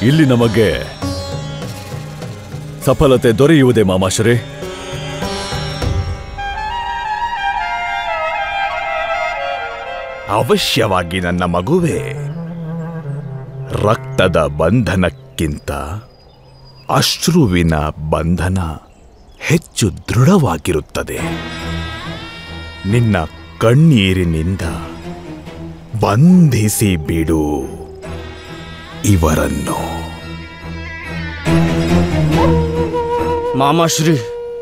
ಇಲ್ಲಿ ನಮಗೆ ಸಫಲತೆ ದೊರೆಯುವುದೇ ಮಾಮಾಶ್ರೀ ಅವಶ್ಯವಾಗಿ ನನ್ನ ಮಗುವೇ ರಕ್ತದ ಬಂಧನಕ್ಕಿಂತ ಅಶ್ರುವಿನ ಬಂಧನ ಹೆಚ್ಚು ದೃಢವಾಗಿರುತ್ತದೆ ನಿನ್ನ ಕಣ್ಣೀರಿನಿಂದ ಬಂಧಿಸಿ ಬಿಡು ಇವರನ್ನು ಮಾಮಾಶ್ರೀ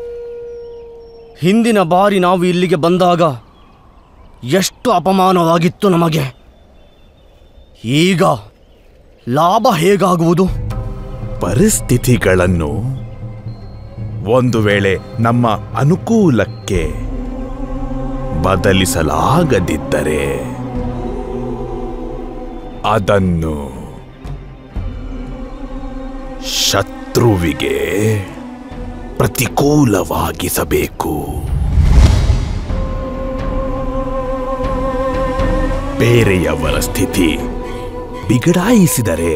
ಹಿಂದಿನ ಬಾರಿ ನಾವು ಇಲ್ಲಿಗೆ ಬಂದಾಗ ಎಷ್ಟು ಅಪಮಾನವಾಗಿತ್ತು ನಮಗೆ ಈಗ ಲಾಭ ಹೇಗಾಗುವುದು ಪರಿಸ್ಥಿತಿಗಳನ್ನು ಒಂದು ವೇಳೆ ನಮ್ಮ ಅನುಕೂಲಕ್ಕೆ ಬದಲಿಸಲಾಗದಿದ್ದರೆ ಅದನ್ನು ಶತ್ರುವಿಗೆ ಪ್ರತಿಕೂಲವಾಗಿಸಬೇಕು ಬೇರೆಯವರ ಸ್ಥಿತಿ ಬಿಗಡಾಯಿಸಿದರೆ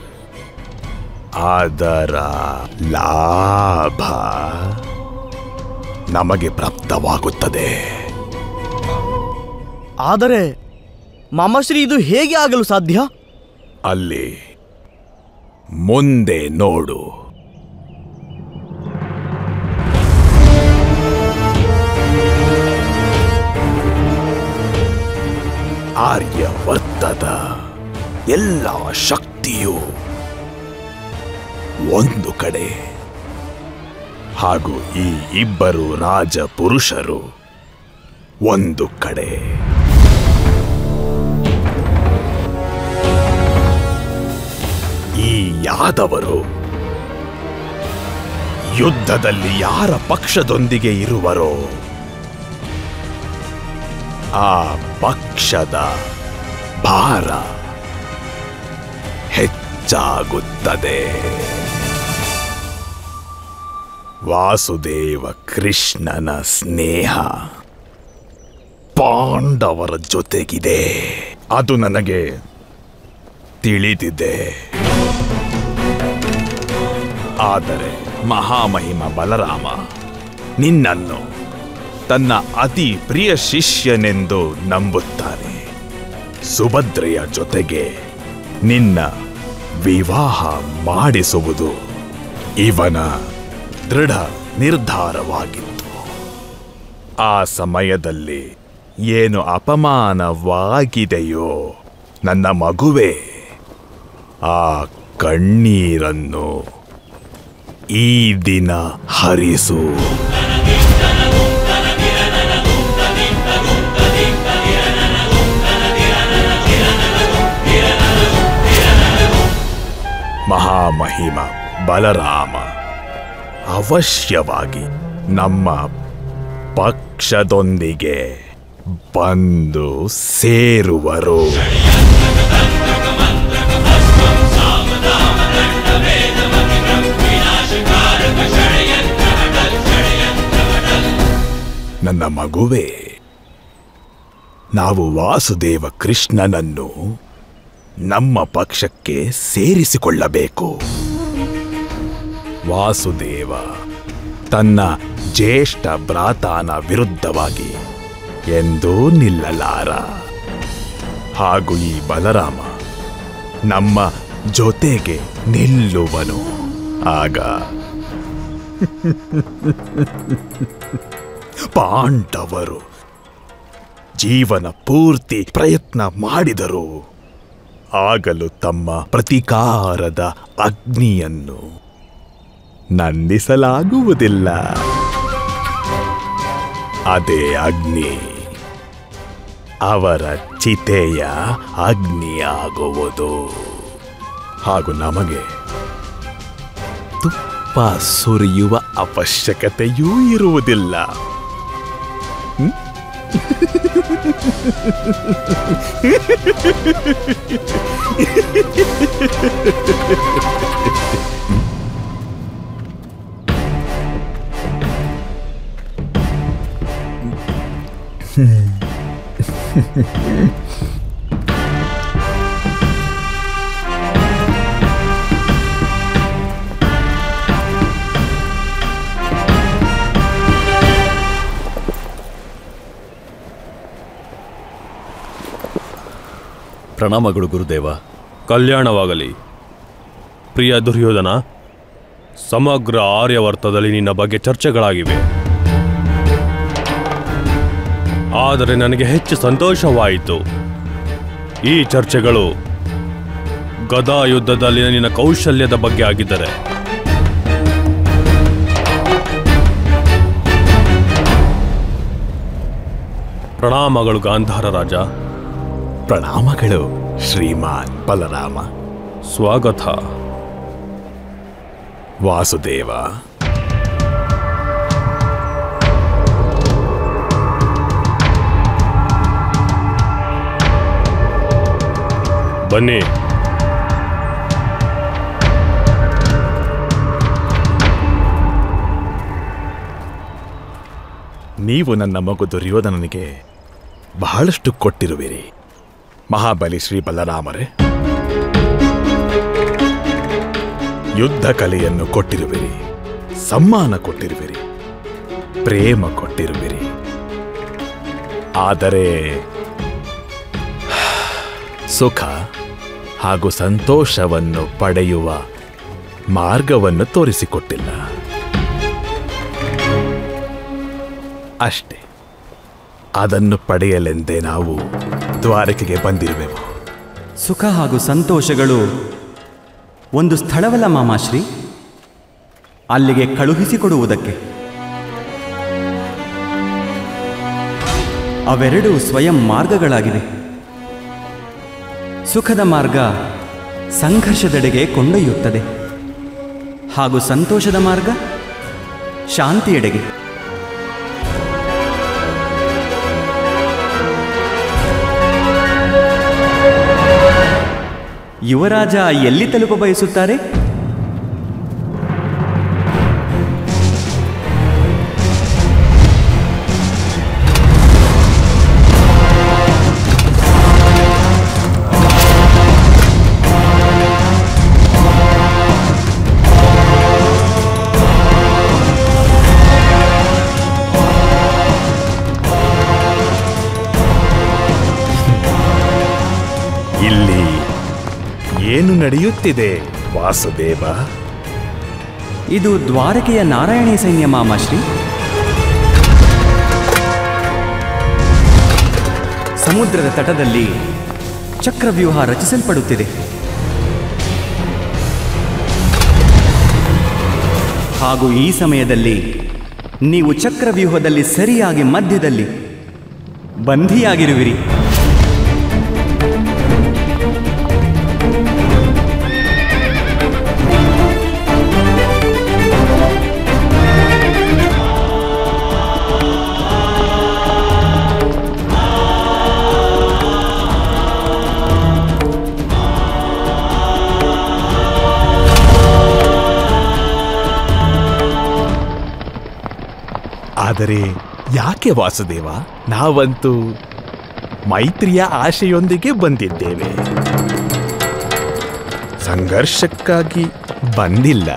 ಅದರ ಲಾಭ ನಮಗೆ ಪ್ರಾಪ್ತವಾಗುತ್ತದೆ ಆದರೆ ಮಾಮಾಶ್ರೀ ಇದು ಹೇಗೆ ಆಗಲು ಸಾಧ್ಯ ಅಲ್ಲಿ ಮುಂದೆ ನೋಡು ಆರ್ಯವರ್ತದ ಎಲ್ಲ ಶಕ್ತಿಯು ಒಂದು ಕಡೆ ಹಾಗೂ ಈ ಇಬ್ಬರು ರಾಜ ಪುರುಷರು ಒಂದು ಕಡೆ ಈ ಯಾದವರು ಯುದ್ಧದಲ್ಲಿ ಯಾರ ಪಕ್ಷದೊಂದಿಗೆ ಇರುವರೋ ಆ ಪಕ್ಷದ ಭಾರ ಹೆಚ್ಚಾಗುತ್ತದೆ ವಾಸುದೇವ ಕೃಷ್ಣನ ಸ್ನೇಹ ಪಾಂಡವರ ಜೊತೆಗಿದೆ ಅದು ನನಗೆ ತಿಳಿದಿದೆ ಆದರೆ ಮಹಾಮಹಿಮ ಬಲರಾಮ ನಿನ್ನನ್ನು ತನ್ನ ಅತಿ ಪ್ರಿಯ ಶಿಷ್ಯನೆಂದು ನಂಬುತ್ತಾನೆ ಸುಭದ್ರೆಯ ಜೊತೆಗೆ ನಿನ್ನ ವಿವಾಹ ಮಾಡಿಸುವುದು ಇವನ ದೃಢ ನಿರ್ಧಾರವಾಗಿತ್ತು ಆ ಸಮಯದಲ್ಲಿ ಏನು ಅಪಮಾನವಾಗಿದೆಯೋ ನನ್ನ ಮಗುವೇ ಆ ಕಣ್ಣೀರನ್ನು ಈ ದಿನ ಹರಿಸು ಮಹಾಮಹಿಮ ಬಲರಾಮ ಅವಶ್ಯವಾಗಿ ನಮ್ಮ ಪಕ್ಷದೊಂದಿಗೆ ಬಂದು ಸೇರುವರು ನನ್ನ ಮಗುವೇ ನಾವು ವಾಸುದೇವ ಕೃಷ್ಣನನ್ನು ನಮ್ಮ ಪಕ್ಷಕ್ಕೆ ಸೇರಿಸಿಕೊಳ್ಳಬೇಕು ವಾಸುದೇವ ತನ್ನ ಜ್ಯೇಷ್ಠ ಭ್ರಾತಾನ ವಿರುದ್ಧವಾಗಿ ಎಂದೂ ನಿಲ್ಲಲಾರ ಹಾಗೂ ಈ ಬಲರಾಮ ನಮ್ಮ ಜೊತೆಗೆ ನಿಲ್ಲುವನು ಆಗ ಪಾಂಡವರು ಜೀವನ ಪೂರ್ತಿ ಪ್ರಯತ್ನ ಮಾಡಿದರು ಆಗಲು ತಮ್ಮ ಪ್ರತಿಕಾರದ ಅಗ್ನಿಯನ್ನು ನಂದಿಸಲಾಗುವುದಿಲ್ಲ ಅದೇ ಅಗ್ನಿ ಅವರ ಚಿತೆಯ ಅಗ್ನಿಯಾಗುವುದು ಹಾಗೂ ನಮಗೆ ತುಪ್ಪ ಸುರಿಯುವ ಅವಶ್ಯಕತೆಯೂ ಇರುವುದಿಲ್ಲ ಪ್ರಣಾಮಗಳು ಗುರುದೇವ ಕಲ್ಯಾಣವಾಗಲಿ ಪ್ರಿಯ ದುರ್ಯೋಧನ ಸಮಗ್ರ ಆರ್ಯವರ್ತದಲ್ಲಿ ನಿನ್ನ ಬಗ್ಗೆ ಚರ್ಚೆಗಳಾಗಿವೆ ಆದರೆ ನನಗೆ ಹೆಚ್ಚು ಸಂತೋಷವಾಯಿತು ಈ ಚರ್ಚೆಗಳು ಗದಾ ಯುದ್ಧದಲ್ಲಿನ ನಿನ್ನ ಕೌಶಲ್ಯದ ಬಗ್ಗೆ ಆಗಿದ್ದರೆ ಪ್ರಣಾಮಗಳು ಗಾಂಧಾರ ರಾಜ ಪ್ರಣಾಮಗಳು ಶ್ರೀಮಾನ್ ಬಲರಾಮ ಸ್ವಾಗತ ವಾಸುದೇವ ಬನ್ನಿ ನೀವು ನನ್ನ ಮಗು ದುರ್ಯೋಧನನಿಗೆ ಬಹಳಷ್ಟು ಕೊಟ್ಟಿರುವಿರಿ ಮಹಾಬಲಿ ಶ್ರೀ ಬಲರಾಮರೇ ಯುದ್ಧ ಕಲೆಯನ್ನು ಕೊಟ್ಟಿರುವಿರಿ ಸಮ್ಮಾನ ಕೊಟ್ಟಿರುವಿರಿ ಪ್ರೇಮ ಕೊಟ್ಟಿರುವಿರಿ ಆದರೆ ಸುಖ ಹಾಗೂ ಸಂತೋಷವನ್ನು ಪಡೆಯುವ ಮಾರ್ಗವನ್ನು ತೋರಿಸಿಕೊಟ್ಟಿಲ್ಲ ಅಷ್ಟೇ ಅದನ್ನು ಪಡೆಯಲೆಂದೇ ನಾವು ದ್ವಾರಕೆಗೆ ಬಂದಿರುವೆವು ಸುಖ ಹಾಗೂ ಸಂತೋಷಗಳು ಒಂದು ಸ್ಥಳವಲ್ಲ ಮಾಮಾಶ್ರೀ ಅಲ್ಲಿಗೆ ಕಳುಹಿಸಿಕೊಡುವುದಕ್ಕೆ ಅವೆರಡೂ ಸ್ವಯಂ ಮಾರ್ಗಗಳಾಗಿವೆ ಸುಖದ ಮಾರ್ಗ ಸಂಘರ್ಷದೆಡೆಗೆ ಕೊಂಡೊಯ್ಯುತ್ತದೆ ಹಾಗೂ ಸಂತೋಷದ ಮಾರ್ಗ ಶಾಂತಿಯೆಡೆಗೆ ಯುವರಾಜ ಎಲ್ಲಿ ತಲುಪ ಬಯಸುತ್ತಾರೆ ಇಲ್ಲಿ ಏನು ನಡೆಯುತ್ತಿದೆ ವಾಸುದೇವ ಇದು ದ್ವಾರಕೆಯ ನಾರಾಯಣಿ ಸೈನ್ಯ ಮಾಮಾಶ್ರೀ ಸಮುದ್ರದ ತಟದಲ್ಲಿ ಚಕ್ರವ್ಯೂಹ ರಚಿಸಲ್ಪಡುತ್ತಿದೆ ಹಾಗೂ ಈ ಸಮಯದಲ್ಲಿ ನೀವು ಚಕ್ರವ್ಯೂಹದಲ್ಲಿ ಸರಿಯಾಗಿ ಮಧ್ಯದಲ್ಲಿ ಬಂಧಿಯಾಗಿರುವಿರಿ ಆದರೆ ಯಾಕೆ ವಾಸುದೇವ ನಾವಂತೂ ಮೈತ್ರಿಯ ಆಶೆಯೊಂದಿಗೆ ಬಂದಿದ್ದೇವೆ ಸಂಘರ್ಷಕ್ಕಾಗಿ ಬಂದಿಲ್ಲ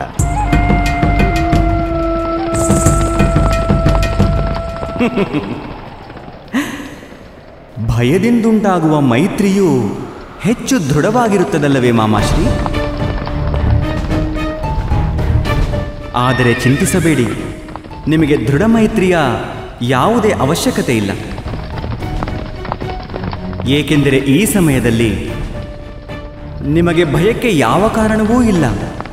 ಭಯದಿಂದುಂಟಾಗುವ ಮೈತ್ರಿಯು ಹೆಚ್ಚು ದೃಢವಾಗಿರುತ್ತದಲ್ಲವೇ ಮಾಮಾಶ್ರೀ ಆದರೆ ಚಿಂತಿಸಬೇಡಿ ನಿಮಗೆ ದೃಢ ಮೈತ್ರಿಯ ಯಾವುದೇ ಅವಶ್ಯಕತೆ ಇಲ್ಲ ಏಕೆಂದರೆ ಈ ಸಮಯದಲ್ಲಿ ನಿಮಗೆ ಭಯಕ್ಕೆ ಯಾವ ಕಾರಣವೂ ಇಲ್ಲ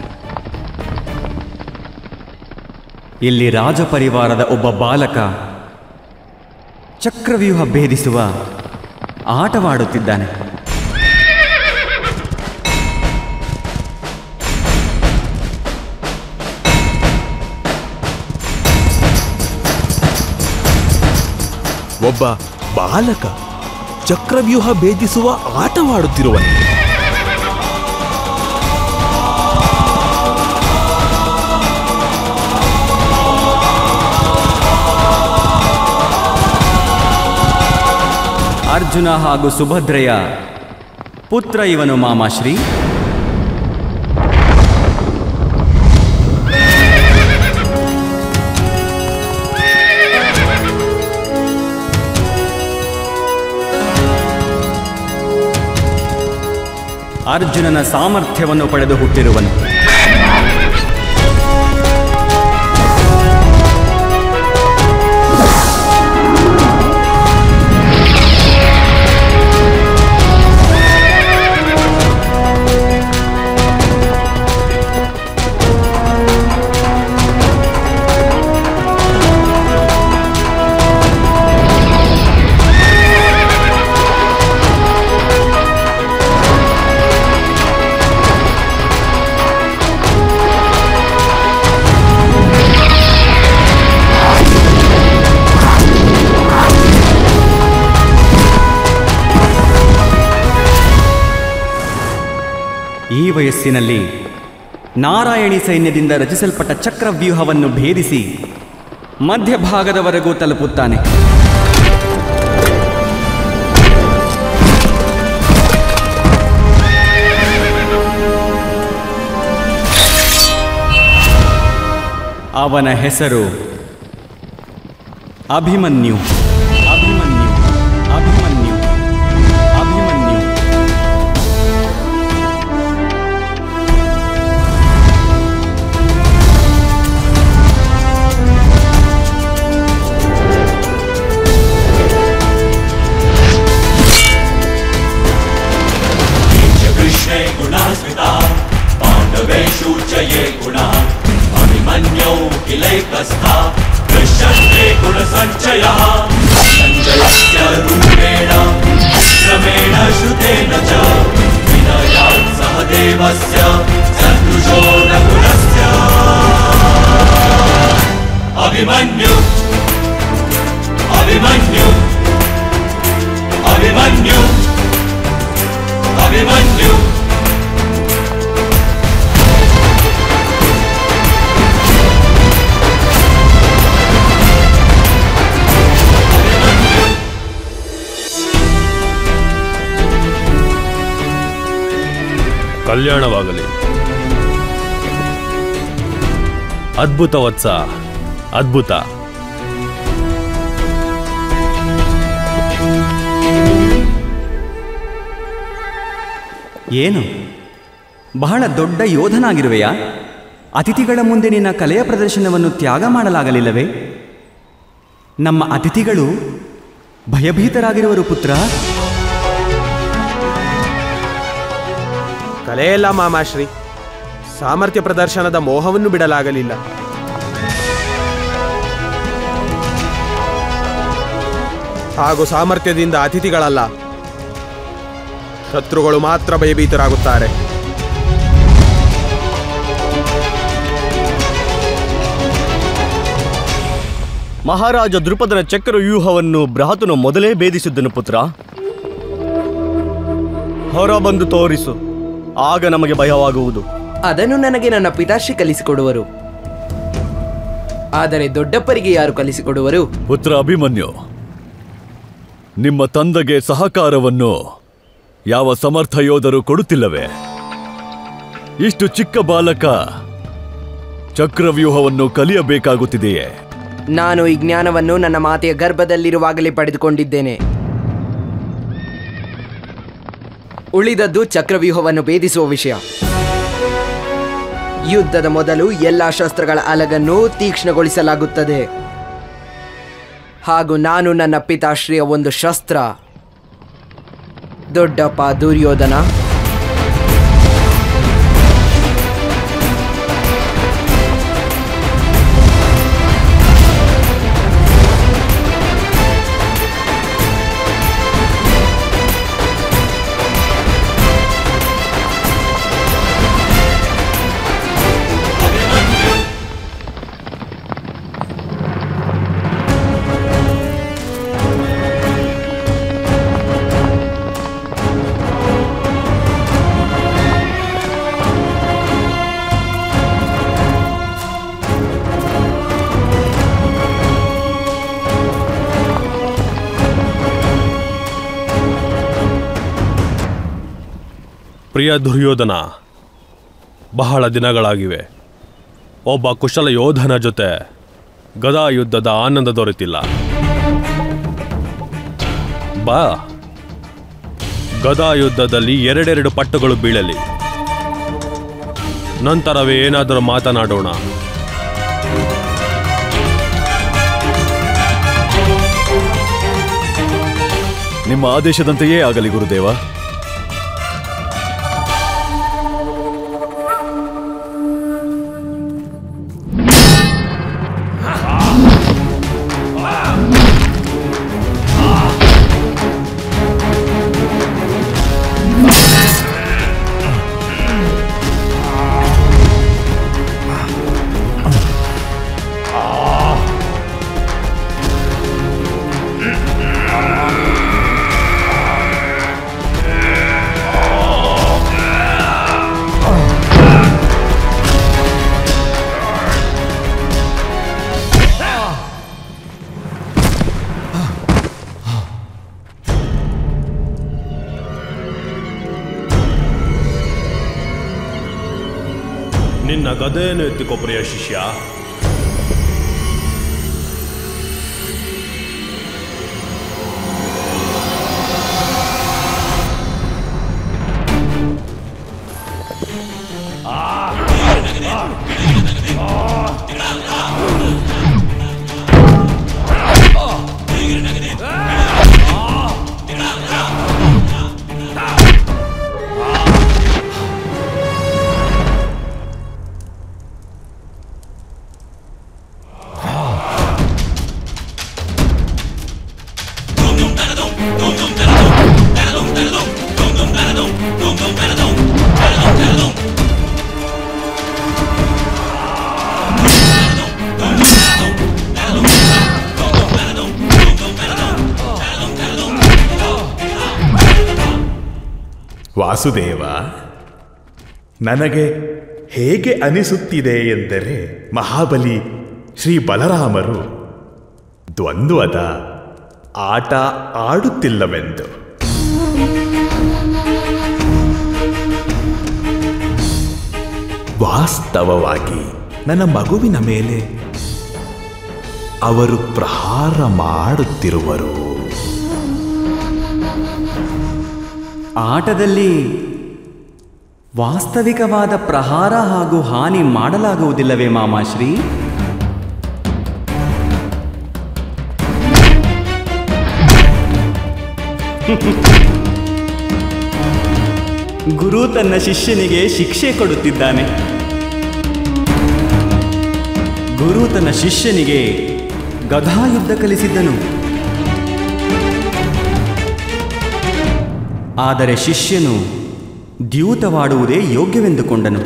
ಇಲ್ಲಿ ರಾಜಪರಿವಾರದ ಒಬ್ಬ ಬಾಲಕ ಚಕ್ರವ್ಯೂಹ ಭೇದಿಸುವ ಆಟವಾಡುತ್ತಿದ್ದಾನೆ ಒಬ್ಬ ಬಾಲಕ ಚಕ್ರವ್ಯೂಹ ಭೇದಿಸುವ ಆಟವಾಡುತ್ತಿರುವನು ಅರ್ಜುನ ಹಾಗೂ ಸುಭದ್ರೆಯ ಪುತ್ರ ಇವನು ಮಾಮಾಶ್ರೀ ಅರ್ಜುನನ ಸಾಮರ್ಥ್ಯವನ್ನು ಪಡೆದು ಹುಟ್ಟಿರುವನು ಈ ವಯಸ್ಸಿನಲ್ಲಿ ನಾರಾಯಣಿ ಸೈನ್ಯದಿಂದ ರಚಿಸಲ್ಪಟ್ಟ ಚಕ್ರವ್ಯೂಹವನ್ನು ಭೇದಿಸಿ ಮಧ್ಯಭಾಗದವರೆಗೂ ತಲುಪುತ್ತಾನೆ ಅವನ ಹೆಸರು ಅಭಿಮನ್ಯು ಅಭಿಮನ್ಯು ಅಭಿಮನ್ಯು ಅಭಿಮನ್ಯು कृष्णे गुणास्मिता पाण्डवेषु च ये गुणा अभिमन्यौ किलैकस्था दृश्यन्ते गुणसञ्चयः सञ्जयस्य रूपेण क्रमेण श्रुतेन च विनयात् सह देवस्य सदृशो न गुणस्य अभिमन्यु अभिमन्यु अभिमन्यु अभिमन्यु ಕಲ್ಯಾಣವಾಗಲಿ ಅದ್ಭುತ ವತ್ಸ ಅದ್ಭುತ ಏನು ಬಹಳ ದೊಡ್ಡ ಯೋಧನಾಗಿರುವೆಯಾ ಅತಿಥಿಗಳ ಮುಂದೆ ನಿನ್ನ ಕಲೆಯ ಪ್ರದರ್ಶನವನ್ನು ತ್ಯಾಗ ಮಾಡಲಾಗಲಿಲ್ಲವೇ ನಮ್ಮ ಅತಿಥಿಗಳು ಭಯಭೀತರಾಗಿರುವರು ಪುತ್ರ ಕಲೆಯಲ್ಲ ಮಾಮಾಶ್ರೀ ಸಾಮರ್ಥ್ಯ ಪ್ರದರ್ಶನದ ಮೋಹವನ್ನು ಬಿಡಲಾಗಲಿಲ್ಲ ಹಾಗೂ ಸಾಮರ್ಥ್ಯದಿಂದ ಅತಿಥಿಗಳಲ್ಲ ಶತ್ರುಗಳು ಮಾತ್ರ ಭಯಭೀತರಾಗುತ್ತಾರೆ ಮಹಾರಾಜ ದೃಪದನ ಚಕ್ರವ್ಯೂಹವನ್ನು ಬೃಹತನು ಮೊದಲೇ ಭೇದಿಸಿದ್ದನು ಪುತ್ರ ಹೊರ ಬಂದು ತೋರಿಸು ಆಗ ನಮಗೆ ಭಯವಾಗುವುದು ಅದನ್ನು ನನಗೆ ನನ್ನ ಪಿತಾಶ್ರೀ ಕಲಿಸಿಕೊಡುವರು ಆದರೆ ದೊಡ್ಡಪ್ಪರಿಗೆ ಯಾರು ಕಲಿಸಿಕೊಡುವರು ಪುತ್ರ ಅಭಿಮನ್ಯು ನಿಮ್ಮ ತಂದೆಗೆ ಸಹಕಾರವನ್ನು ಯಾವ ಸಮರ್ಥ ಯೋಧರು ಕೊಡುತ್ತಿಲ್ಲವೇ ಇಷ್ಟು ಚಿಕ್ಕ ಬಾಲಕ ಚಕ್ರವ್ಯೂಹವನ್ನು ಕಲಿಯಬೇಕಾಗುತ್ತಿದೆಯೇ ನಾನು ಈ ಜ್ಞಾನವನ್ನು ನನ್ನ ಮಾತೆಯ ಗರ್ಭದಲ್ಲಿರುವಾಗಲೇ ಪಡೆದುಕೊಂಡಿದ್ದೇನೆ ಉಳಿದದ್ದು ಚಕ್ರವ್ಯೂಹವನ್ನು ಭೇದಿಸುವ ವಿಷಯ ಯುದ್ಧದ ಮೊದಲು ಎಲ್ಲ ಶಸ್ತ್ರಗಳ ಅಲಗನ್ನು ತೀಕ್ಷ್ಣಗೊಳಿಸಲಾಗುತ್ತದೆ ಹಾಗೂ ನಾನು ನನ್ನ ಪಿತಾಶ್ರೀಯ ಒಂದು ಶಸ್ತ್ರ ದೊಡ್ಡಪ್ಪ ದುರ್ಯೋಧನ ಪ್ರಿಯ ದುರ್ಯೋಧನ ಬಹಳ ದಿನಗಳಾಗಿವೆ ಒಬ್ಬ ಕುಶಲ ಯೋಧನ ಜೊತೆ ಗದಾ ಯುದ್ಧದ ಆನಂದ ದೊರೆತಿಲ್ಲ ಬಾ ಗದಾ ಯುದ್ಧದಲ್ಲಿ ಎರಡೆರಡು ಪಟ್ಟುಗಳು ಬೀಳಲಿ ನಂತರವೇ ಏನಾದರೂ ಮಾತನಾಡೋಣ ನಿಮ್ಮ ಆದೇಶದಂತೆಯೇ ಆಗಲಿ ಗುರುದೇವ ನಿನ್ನ ಗದೆಯನ್ನು ಎತ್ತಿಕೊ ಪ್ರಿಯ ಶಿಷ್ಯ ವಾಸುದೇವ ನನಗೆ ಹೇಗೆ ಅನಿಸುತ್ತಿದೆ ಎಂದರೆ ಮಹಾಬಲಿ ಶ್ರೀ ಬಲರಾಮರು ದ್ವಂದ್ವದ ಆಟ ಆಡುತ್ತಿಲ್ಲವೆಂದು ವಾಸ್ತವವಾಗಿ ನನ್ನ ಮಗುವಿನ ಮೇಲೆ ಅವರು ಪ್ರಹಾರ ಮಾಡುತ್ತಿರುವರು ಆಟದಲ್ಲಿ ವಾಸ್ತವಿಕವಾದ ಪ್ರಹಾರ ಹಾಗೂ ಹಾನಿ ಮಾಡಲಾಗುವುದಿಲ್ಲವೇ ಮಾಮಾಶ್ರೀ ಗುರು ತನ್ನ ಶಿಷ್ಯನಿಗೆ ಶಿಕ್ಷೆ ಕೊಡುತ್ತಿದ್ದಾನೆ ಗುರು ತನ್ನ ಶಿಷ್ಯನಿಗೆ ಗದಾಯುದ್ಧ ಕಲಿಸಿದ್ದನು ಆದರೆ ಶಿಷ್ಯನು ದ್ಯೂತವಾಡುವುದೇ ಯೋಗ್ಯವೆಂದುಕೊಂಡನು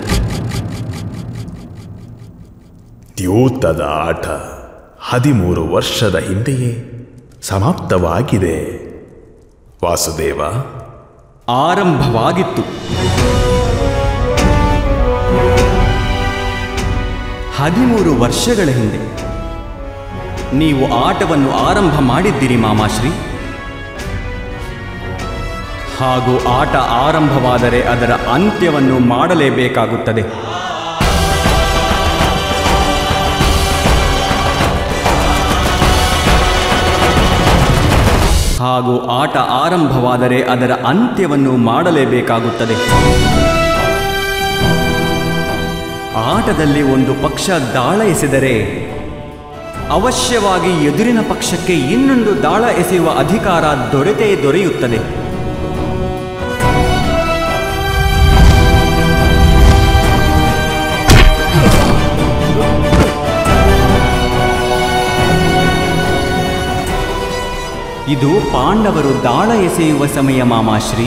ದ್ಯೂತದ ಆಟ ಹದಿಮೂರು ವರ್ಷದ ಹಿಂದೆಯೇ ಸಮಾಪ್ತವಾಗಿದೆ ವಾಸುದೇವ ಆರಂಭವಾಗಿತ್ತು ಹದಿಮೂರು ವರ್ಷಗಳ ಹಿಂದೆ ನೀವು ಆಟವನ್ನು ಆರಂಭ ಮಾಡಿದ್ದೀರಿ ಮಾಮಾಶ್ರೀ ಹಾಗೂ ಆಟ ಆರಂಭವಾದರೆ ಅದರ ಅಂತ್ಯವನ್ನು ಮಾಡಲೇಬೇಕಾಗುತ್ತದೆ ಹಾಗೂ ಆಟ ಆರಂಭವಾದರೆ ಅದರ ಅಂತ್ಯವನ್ನು ಮಾಡಲೇಬೇಕಾಗುತ್ತದೆ ಆಟದಲ್ಲಿ ಒಂದು ಪಕ್ಷ ದಾಳ ಎಸೆದರೆ ಅವಶ್ಯವಾಗಿ ಎದುರಿನ ಪಕ್ಷಕ್ಕೆ ಇನ್ನೊಂದು ದಾಳ ಎಸೆಯುವ ಅಧಿಕಾರ ದೊರೆತೇ ದೊರೆಯುತ್ತದೆ ಇದು ಪಾಂಡವರು ದಾಳ ಎಸೆಯುವ ಸಮಯ ಮಾಮಾಶ್ರೀ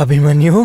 ಅಭಿಮನ್ಯು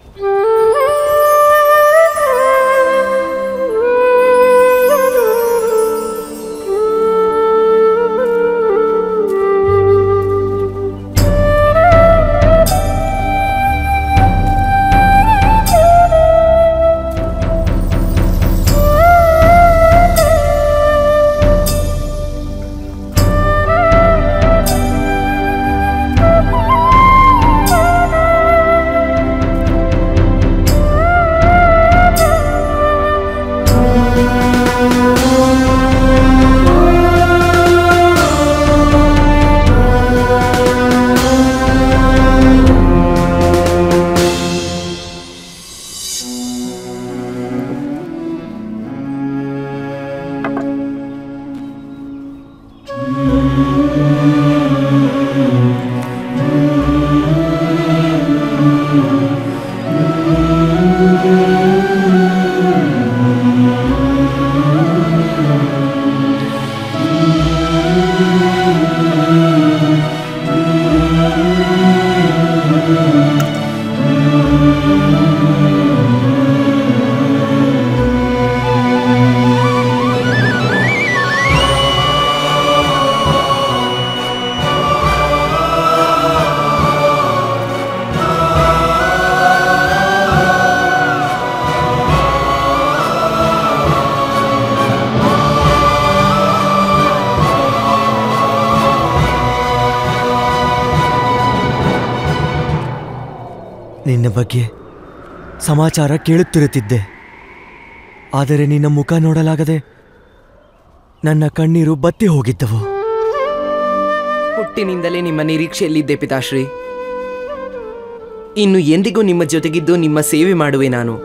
ನಿನ್ನ ಬಗ್ಗೆ ಸಮಾಚಾರ ಕೇಳುತ್ತಿರುತ್ತಿದ್ದೆ ಆದರೆ ನಿನ್ನ ಮುಖ ನೋಡಲಾಗದೆ ನನ್ನ ಕಣ್ಣೀರು ಬತ್ತಿ ಹೋಗಿದ್ದವು ಹುಟ್ಟಿನಿಂದಲೇ ನಿಮ್ಮ ನಿರೀಕ್ಷೆಯಲ್ಲಿದ್ದೆ ಪಿತಾಶ್ರೀ ಇನ್ನು ಎಂದಿಗೂ ನಿಮ್ಮ ಜೊತೆಗಿದ್ದು ನಿಮ್ಮ ಸೇವೆ ಮಾಡುವೆ ನಾನು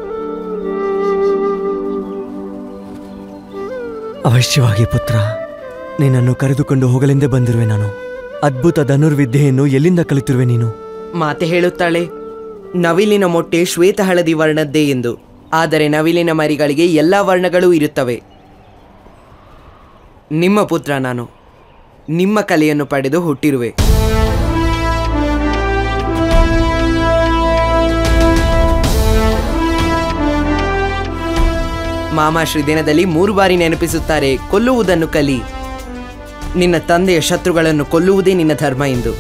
ಅವಶ್ಯವಾಗಿ ಪುತ್ರ ನಿನ್ನನ್ನು ಕರೆದುಕೊಂಡು ಹೋಗಲೆಂದೇ ಬಂದಿರುವೆ ನಾನು ಅದ್ಭುತ ಧನುರ್ವಿದ್ಯೆಯನ್ನು ಎಲ್ಲಿಂದ ಕಲಿತಿರುವೆ ನೀನು ಮಾತೆ ಹೇಳುತ್ತಾಳೆ ನವಿಲಿನ ಮೊಟ್ಟೆ ಶ್ವೇತ ಹಳದಿ ವರ್ಣದ್ದೇ ಎಂದು ಆದರೆ ನವಿಲಿನ ಮರಿಗಳಿಗೆ ಎಲ್ಲ ವರ್ಣಗಳೂ ಇರುತ್ತವೆ ನಿಮ್ಮ ಪುತ್ರ ನಾನು ನಿಮ್ಮ ಕಲೆಯನ್ನು ಪಡೆದು ಹುಟ್ಟಿರುವೆ ಮಾಮಾಶ್ರೀ ದಿನದಲ್ಲಿ ಮೂರು ಬಾರಿ ನೆನಪಿಸುತ್ತಾರೆ ಕೊಲ್ಲುವುದನ್ನು ಕಲಿ ನಿನ್ನ ತಂದೆಯ ಶತ್ರುಗಳನ್ನು ಕೊಲ್ಲುವುದೇ ನಿನ್ನ ಧರ್ಮ ಎಂದು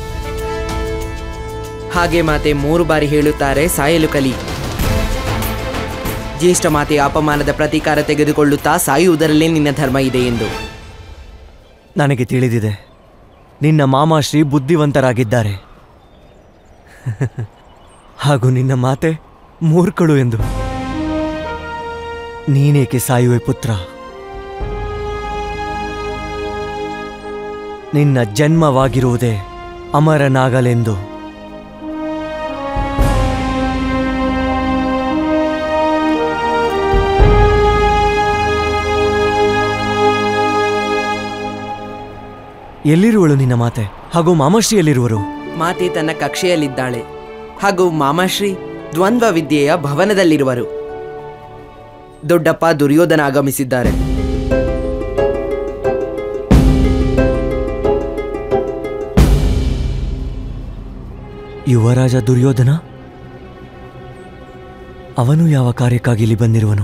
ಹಾಗೆ ಮಾತೆ ಮೂರು ಬಾರಿ ಹೇಳುತ್ತಾರೆ ಸಾಯಲು ಕಲಿ ಜ್ಯೇಷ್ಠ ಮಾತೆಯ ಅಪಮಾನದ ಪ್ರತೀಕಾರ ತೆಗೆದುಕೊಳ್ಳುತ್ತಾ ಸಾಯುವುದರಲ್ಲೇ ನಿನ್ನ ಧರ್ಮ ಇದೆ ಎಂದು ನನಗೆ ತಿಳಿದಿದೆ ನಿನ್ನ ಮಾಮಾಶ್ರೀ ಬುದ್ಧಿವಂತರಾಗಿದ್ದಾರೆ ಹಾಗೂ ನಿನ್ನ ಮಾತೆ ಮೂರ್ಖಳು ಎಂದು ನೀನೇಕೆ ಸಾಯುವೆ ಪುತ್ರ ನಿನ್ನ ಜನ್ಮವಾಗಿರುವುದೇ ಅಮರನಾಗಲೆಂದು ಎಲ್ಲಿರುವಳು ನಿನ್ನ ಮಾತೆ ಹಾಗೂ ಮಾಮಾಶ್ರೀ ಎಲ್ಲಿರುವರು ಮಾತೆ ತನ್ನ ಕಕ್ಷೆಯಲ್ಲಿದ್ದಾಳೆ ಹಾಗೂ ಮಾಮಾಶ್ರೀ ದ್ವಂದ್ವ ವಿದ್ಯೆಯ ಭವನದಲ್ಲಿರುವರು ದೊಡ್ಡಪ್ಪ ದುರ್ಯೋಧನ ಆಗಮಿಸಿದ್ದಾರೆ ಯುವರಾಜ ದುರ್ಯೋಧನ ಅವನು ಯಾವ ಕಾರ್ಯಕ್ಕಾಗಿ ಇಲ್ಲಿ ಬಂದಿರುವನು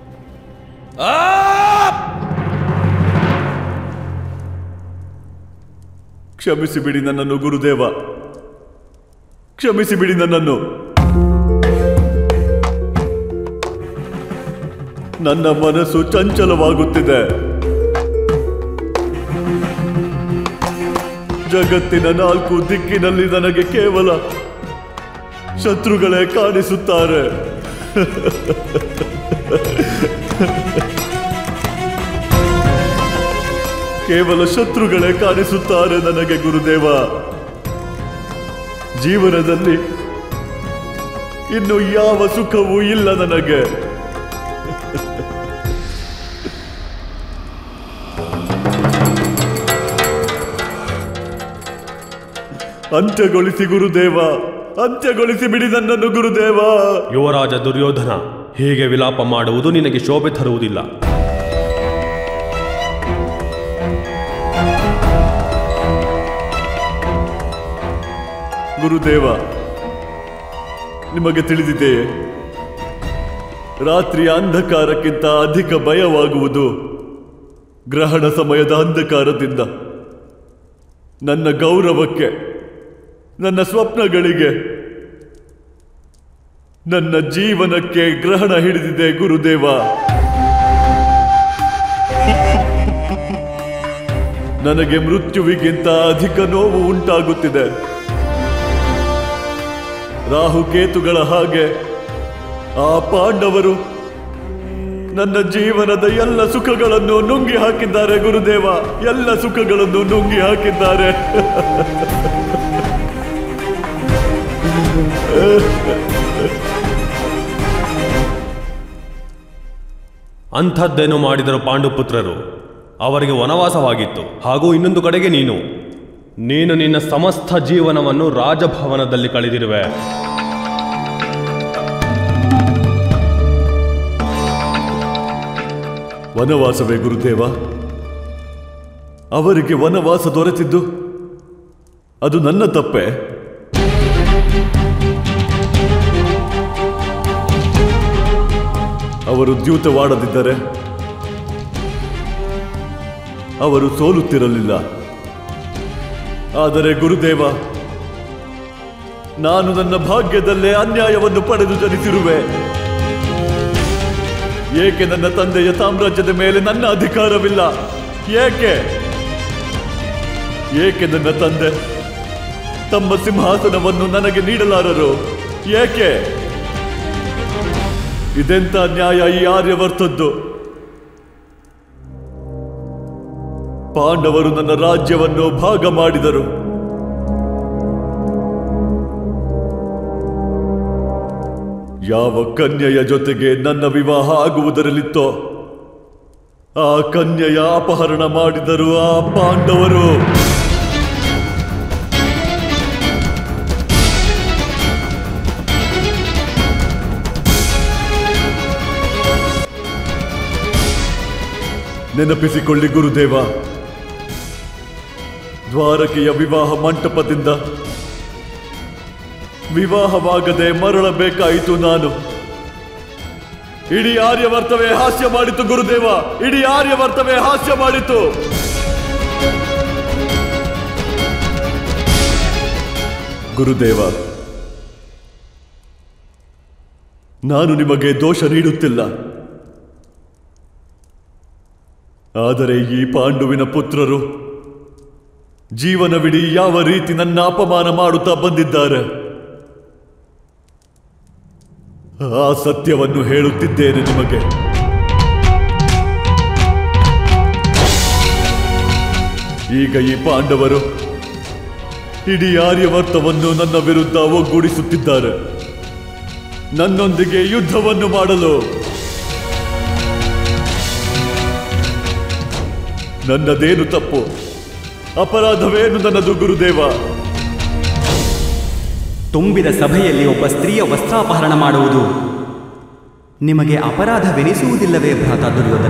ಕ್ಷಮಿಸಿ ಬಿಡಿ ನನ್ನನ್ನು ಗುರುದೇವ ಕ್ಷಮಿಸಿ ಬಿಡಿ ನನ್ನನ್ನು ನನ್ನ ಮನಸ್ಸು ಚಂಚಲವಾಗುತ್ತಿದೆ ಜಗತ್ತಿನ ನಾಲ್ಕು ದಿಕ್ಕಿನಲ್ಲಿ ನನಗೆ ಕೇವಲ ಶತ್ರುಗಳೇ ಕಾಣಿಸುತ್ತಾರೆ ಕೇವಲ ಶತ್ರುಗಳೇ ಕಾಣಿಸುತ್ತಾರೆ ನನಗೆ ಗುರುದೇವ ಜೀವನದಲ್ಲಿ ಇನ್ನು ಯಾವ ಸುಖವೂ ಇಲ್ಲ ನನಗೆ ಅಂತ್ಯಗೊಳಿಸಿ ಗುರುದೇವ ಅಂತ್ಯಗೊಳಿಸಿ ಬಿಡಿ ನನ್ನನ್ನು ಗುರುದೇವ ಯುವರಾಜ ದುರ್ಯೋಧನ ಹೀಗೆ ವಿಲಾಪ ಮಾಡುವುದು ನಿನಗೆ ಶೋಭೆ ತರುವುದಿಲ್ಲ ಗುರುದೇವ ನಿಮಗೆ ತಿಳಿದಿದೆಯೇ ರಾತ್ರಿಯ ಅಂಧಕಾರಕ್ಕಿಂತ ಅಧಿಕ ಭಯವಾಗುವುದು ಗ್ರಹಣ ಸಮಯದ ಅಂಧಕಾರದಿಂದ ನನ್ನ ಗೌರವಕ್ಕೆ ನನ್ನ ಸ್ವಪ್ನಗಳಿಗೆ ನನ್ನ ಜೀವನಕ್ಕೆ ಗ್ರಹಣ ಹಿಡಿದಿದೆ ಗುರುದೇವ ನನಗೆ ಮೃತ್ಯುವಿಗಿಂತ ಅಧಿಕ ನೋವು ಉಂಟಾಗುತ್ತಿದೆ ರಾಹುಕೇತುಗಳ ಹಾಗೆ ಆ ಪಾಂಡವರು ನನ್ನ ಜೀವನದ ಎಲ್ಲ ಸುಖಗಳನ್ನು ನುಂಗಿ ಹಾಕಿದ್ದಾರೆ ಗುರುದೇವ ಎಲ್ಲ ಸುಖಗಳನ್ನು ನುಂಗಿ ಹಾಕಿದ್ದಾರೆ ಅಂಥದ್ದೇನು ಮಾಡಿದರು ಪಾಂಡುಪುತ್ರರು ಅವರಿಗೆ ವನವಾಸವಾಗಿತ್ತು ಹಾಗೂ ಇನ್ನೊಂದು ಕಡೆಗೆ ನೀನು ನೀನು ನಿನ್ನ ಸಮಸ್ತ ಜೀವನವನ್ನು ರಾಜಭವನದಲ್ಲಿ ಕಳೆದಿರುವೆ ವನವಾಸವೇ ಗುರುದೇವ ಅವರಿಗೆ ವನವಾಸ ದೊರೆತಿದ್ದು ಅದು ನನ್ನ ತಪ್ಪೆ ಅವರು ದ್ಯೂತವಾಡದಿದ್ದರೆ ಅವರು ಸೋಲುತ್ತಿರಲಿಲ್ಲ ಆದರೆ ಗುರುದೇವ ನಾನು ನನ್ನ ಭಾಗ್ಯದಲ್ಲೇ ಅನ್ಯಾಯವನ್ನು ಪಡೆದು ಜನಿಸಿರುವೆ ಏಕೆ ನನ್ನ ತಂದೆಯ ಸಾಮ್ರಾಜ್ಯದ ಮೇಲೆ ನನ್ನ ಅಧಿಕಾರವಿಲ್ಲ ಏಕೆ ಏಕೆ ನನ್ನ ತಂದೆ ತಮ್ಮ ಸಿಂಹಾಸನವನ್ನು ನನಗೆ ನೀಡಲಾರರು ಏಕೆ ಇದೆಂತ ನ್ಯಾಯ ಈ ಆರ್ಯವರ್ತದ್ದು ಪಾಂಡವರು ನನ್ನ ರಾಜ್ಯವನ್ನು ಭಾಗ ಮಾಡಿದರು ಯಾವ ಕನ್ಯೆಯ ಜೊತೆಗೆ ನನ್ನ ವಿವಾಹ ಆಗುವುದರಲ್ಲಿತ್ತೋ ಆ ಕನ್ಯೆಯ ಅಪಹರಣ ಮಾಡಿದರು ಆ ಪಾಂಡವರು ನೆನಪಿಸಿಕೊಳ್ಳಿ ಗುರುದೇವ ದ್ವಾರಕೆಯ ವಿವಾಹ ಮಂಟಪದಿಂದ ವಿವಾಹವಾಗದೆ ಮರಳಬೇಕಾಯಿತು ನಾನು ಇಡೀ ಆರ್ಯವರ್ತವೇ ಹಾಸ್ಯ ಮಾಡಿತು ಗುರುದೇವ ಇಡೀ ಆರ್ಯವರ್ತವೇ ಹಾಸ್ಯ ಮಾಡಿತು ಗುರುದೇವ ನಾನು ನಿಮಗೆ ದೋಷ ನೀಡುತ್ತಿಲ್ಲ ಆದರೆ ಈ ಪಾಂಡುವಿನ ಪುತ್ರರು ಜೀವನವಿಡೀ ಯಾವ ರೀತಿ ನನ್ನ ಅಪಮಾನ ಮಾಡುತ್ತಾ ಬಂದಿದ್ದಾರೆ ಆ ಸತ್ಯವನ್ನು ಹೇಳುತ್ತಿದ್ದೇನೆ ನಿಮಗೆ ಈಗ ಈ ಪಾಂಡವರು ಇಡೀ ಆರ್ಯವರ್ತವನ್ನು ನನ್ನ ವಿರುದ್ಧ ಒಗ್ಗೂಡಿಸುತ್ತಿದ್ದಾರೆ ನನ್ನೊಂದಿಗೆ ಯುದ್ಧವನ್ನು ಮಾಡಲು ನನ್ನದೇನು ತಪ್ಪು ಅಪರಾಧವೇನು ನನ್ನದು ಗುರುದೇವ ತುಂಬಿದ ಸಭೆಯಲ್ಲಿ ಒಬ್ಬ ಸ್ತ್ರೀಯ ವಸ್ತ್ರಾಪಹರಣ ಮಾಡುವುದು ನಿಮಗೆ ಅಪರಾಧವೆನಿಸುವುದಿಲ್ಲವೇ ಭ್ರಾತ ದುರ್ಯೋಧನ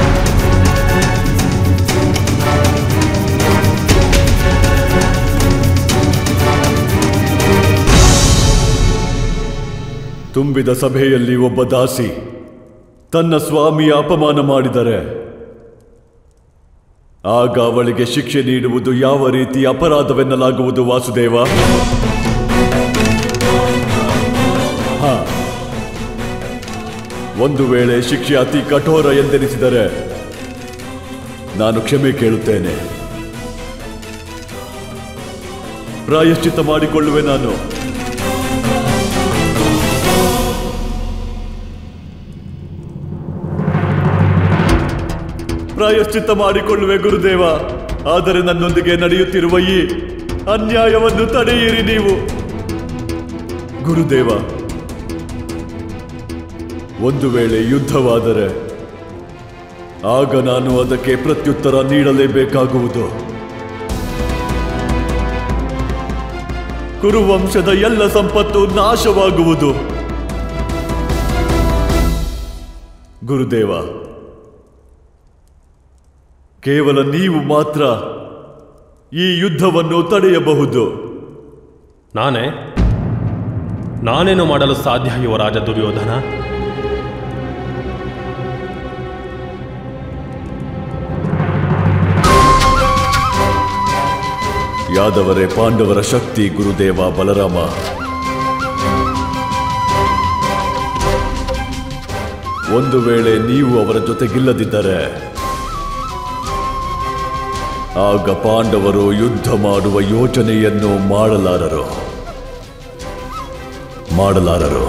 ತುಂಬಿದ ಸಭೆಯಲ್ಲಿ ಒಬ್ಬ ದಾಸಿ ತನ್ನ ಸ್ವಾಮಿಯ ಅಪಮಾನ ಮಾಡಿದರೆ ಆಗ ಅವಳಿಗೆ ಶಿಕ್ಷೆ ನೀಡುವುದು ಯಾವ ರೀತಿ ಅಪರಾಧವೆನ್ನಲಾಗುವುದು ವಾಸುದೇವ ಹಾ ಒಂದು ವೇಳೆ ಶಿಕ್ಷೆ ಅತಿ ಕಠೋರ ಎಂದೆನಿಸಿದರೆ ನಾನು ಕ್ಷಮೆ ಕೇಳುತ್ತೇನೆ ಪ್ರಾಯಶ್ಚಿತ್ತ ಮಾಡಿಕೊಳ್ಳುವೆ ನಾನು ಪ್ರಾಯಶ್ಚಿತ್ತ ಮಾಡಿಕೊಳ್ಳುವೆ ಗುರುದೇವ ಆದರೆ ನನ್ನೊಂದಿಗೆ ನಡೆಯುತ್ತಿರುವ ಈ ಅನ್ಯಾಯವನ್ನು ತಡೆಯಿರಿ ನೀವು ಗುರುದೇವ ಒಂದು ವೇಳೆ ಯುದ್ಧವಾದರೆ ಆಗ ನಾನು ಅದಕ್ಕೆ ಪ್ರತ್ಯುತ್ತರ ನೀಡಲೇಬೇಕಾಗುವುದು ಕುರುವಂಶದ ಎಲ್ಲ ಸಂಪತ್ತು ನಾಶವಾಗುವುದು ಗುರುದೇವ ಕೇವಲ ನೀವು ಮಾತ್ರ ಈ ಯುದ್ಧವನ್ನು ತಡೆಯಬಹುದು ನಾನೇ ನಾನೇನು ಮಾಡಲು ಸಾಧ್ಯ ಯುವರಾಜ ದುರ್ಯೋಧನ ಯಾದವರೇ ಪಾಂಡವರ ಶಕ್ತಿ ಗುರುದೇವ ಬಲರಾಮ ಒಂದು ವೇಳೆ ನೀವು ಅವರ ಜೊತೆಗಿಲ್ಲದಿದ್ದರೆ ಆಗ ಪಾಂಡವರು ಯುದ್ಧ ಮಾಡುವ ಯೋಚನೆಯನ್ನು ಮಾಡಲಾರರು ಮಾಡಲಾರರು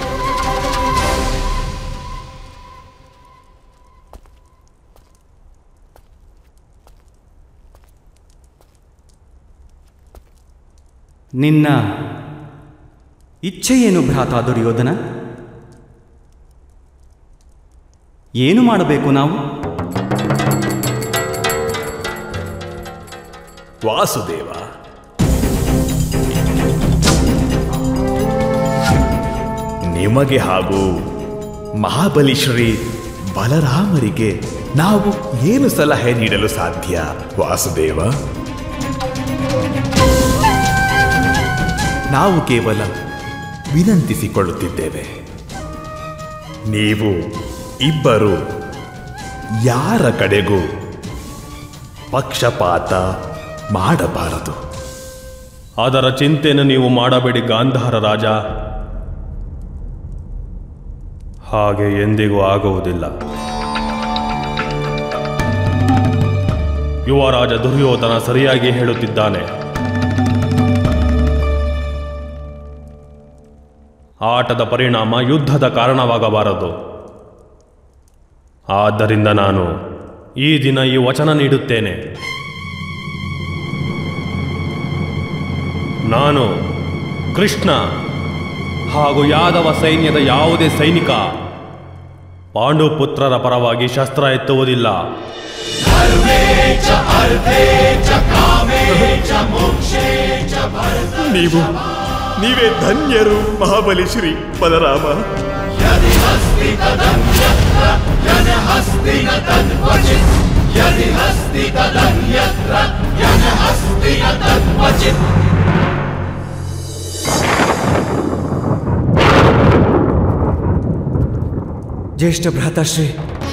ನಿನ್ನ ಇಚ್ಛೆ ಏನು ಭ್ರಾತ ದುರ್ಯೋಧನ ಏನು ಮಾಡಬೇಕು ನಾವು ವಾಸುದೇವ ನಿಮಗೆ ಹಾಗೂ ಮಹಾಬಲಿ ಶ್ರೀ ಬಲರಾಮರಿಗೆ ನಾವು ಏನು ಸಲಹೆ ನೀಡಲು ಸಾಧ್ಯ ವಾಸುದೇವ ನಾವು ಕೇವಲ ವಿನಂತಿಸಿಕೊಳ್ಳುತ್ತಿದ್ದೇವೆ ನೀವು ಇಬ್ಬರು ಯಾರ ಕಡೆಗೂ ಪಕ್ಷಪಾತ ಮಾಡಬಾರದು ಅದರ ಚಿಂತೆಯನ್ನು ನೀವು ಮಾಡಬೇಡಿ ಗಾಂಧಾರ ರಾಜ ಹಾಗೆ ಎಂದಿಗೂ ಆಗುವುದಿಲ್ಲ ಯುವರಾಜ ದುರ್ಯೋಧನ ಸರಿಯಾಗಿ ಹೇಳುತ್ತಿದ್ದಾನೆ ಆಟದ ಪರಿಣಾಮ ಯುದ್ಧದ ಕಾರಣವಾಗಬಾರದು ಆದ್ದರಿಂದ ನಾನು ಈ ದಿನ ಈ ವಚನ ನೀಡುತ್ತೇನೆ ನಾನು ಕೃಷ್ಣ ಹಾಗೂ ಯಾದವ ಸೈನ್ಯದ ಯಾವುದೇ ಸೈನಿಕ ಪಾಂಡುಪುತ್ರರ ಪರವಾಗಿ ಶಸ್ತ್ರ ಎತ್ತುವುದಿಲ್ಲ ನೀವು ನೀವೇ ಧನ್ಯರು ಮಹಾಬಲಿ ಶ್ರೀ ಬಲರಾಮ ಜ್ಯೇಷ್ಠ ಭ್ರಾತಾಶ್ರೀ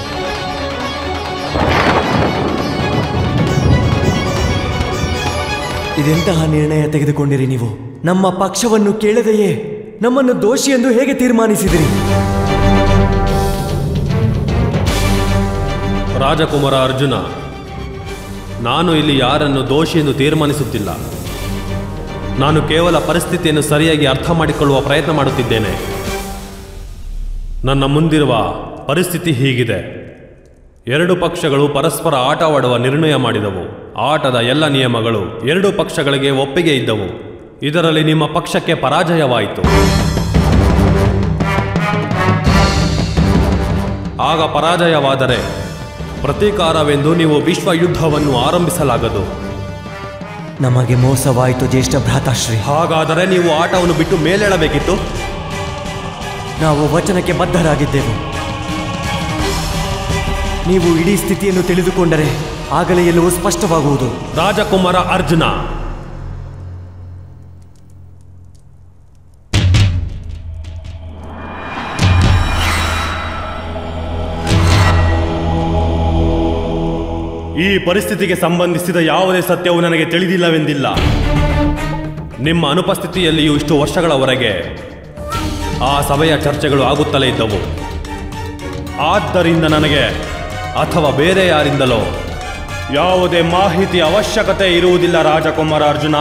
ಇದೆಂತಹ ನಿರ್ಣಯ ತೆಗೆದುಕೊಂಡಿರಿ ನೀವು ನಮ್ಮ ಪಕ್ಷವನ್ನು ಕೇಳದೆಯೇ ನಮ್ಮನ್ನು ದೋಷಿ ಎಂದು ಹೇಗೆ ತೀರ್ಮಾನಿಸಿದಿರಿ ರಾಜಕುಮಾರ ಅರ್ಜುನ ನಾನು ಇಲ್ಲಿ ಯಾರನ್ನು ದೋಷಿ ಎಂದು ತೀರ್ಮಾನಿಸುತ್ತಿಲ್ಲ ನಾನು ಕೇವಲ ಪರಿಸ್ಥಿತಿಯನ್ನು ಸರಿಯಾಗಿ ಅರ್ಥ ಮಾಡಿಕೊಳ್ಳುವ ಪ್ರಯತ್ನ ಮಾಡುತ್ತಿದ್ದೇನೆ ನನ್ನ ಮುಂದಿರುವ ಪರಿಸ್ಥಿತಿ ಹೀಗಿದೆ ಎರಡು ಪಕ್ಷಗಳು ಪರಸ್ಪರ ಆಟವಾಡುವ ನಿರ್ಣಯ ಮಾಡಿದವು ಆಟದ ಎಲ್ಲ ನಿಯಮಗಳು ಎರಡು ಪಕ್ಷಗಳಿಗೆ ಒಪ್ಪಿಗೆ ಇದ್ದವು ಇದರಲ್ಲಿ ನಿಮ್ಮ ಪಕ್ಷಕ್ಕೆ ಪರಾಜಯವಾಯಿತು ಆಗ ಪರಾಜಯವಾದರೆ ಪ್ರತೀಕಾರವೆಂದು ನೀವು ವಿಶ್ವ ಯುದ್ಧವನ್ನು ಆರಂಭಿಸಲಾಗದು ನಮಗೆ ಮೋಸವಾಯಿತು ಜ್ಯೇಷ್ಠ ಭ್ರಾತಾಶ್ರೀ ಹಾಗಾದರೆ ನೀವು ಆಟವನ್ನು ಬಿಟ್ಟು ಮೇಲೇಳಬೇಕಿತ್ತು ನಾವು ವಚನಕ್ಕೆ ಬದ್ಧರಾಗಿದ್ದೆವು ನೀವು ಇಡೀ ಸ್ಥಿತಿಯನ್ನು ತಿಳಿದುಕೊಂಡರೆ ಆಗಲೇ ಎಲ್ಲವೂ ಸ್ಪಷ್ಟವಾಗುವುದು ರಾಜಕುಮಾರ ಅರ್ಜುನ ಈ ಪರಿಸ್ಥಿತಿಗೆ ಸಂಬಂಧಿಸಿದ ಯಾವುದೇ ಸತ್ಯವು ನನಗೆ ತಿಳಿದಿಲ್ಲವೆಂದಿಲ್ಲ ನಿಮ್ಮ ಅನುಪಸ್ಥಿತಿಯಲ್ಲಿಯೂ ಇಷ್ಟು ವರ್ಷಗಳವರೆಗೆ ಆ ಸಭೆಯ ಚರ್ಚೆಗಳು ಆಗುತ್ತಲೇ ಇದ್ದವು ಆದ್ದರಿಂದ ನನಗೆ ಅಥವಾ ಬೇರೆ ಯಾರಿಂದಲೋ ಯಾವುದೇ ಮಾಹಿತಿ ಅವಶ್ಯಕತೆ ಇರುವುದಿಲ್ಲ ರಾಜಕುಮಾರ ಅರ್ಜುನ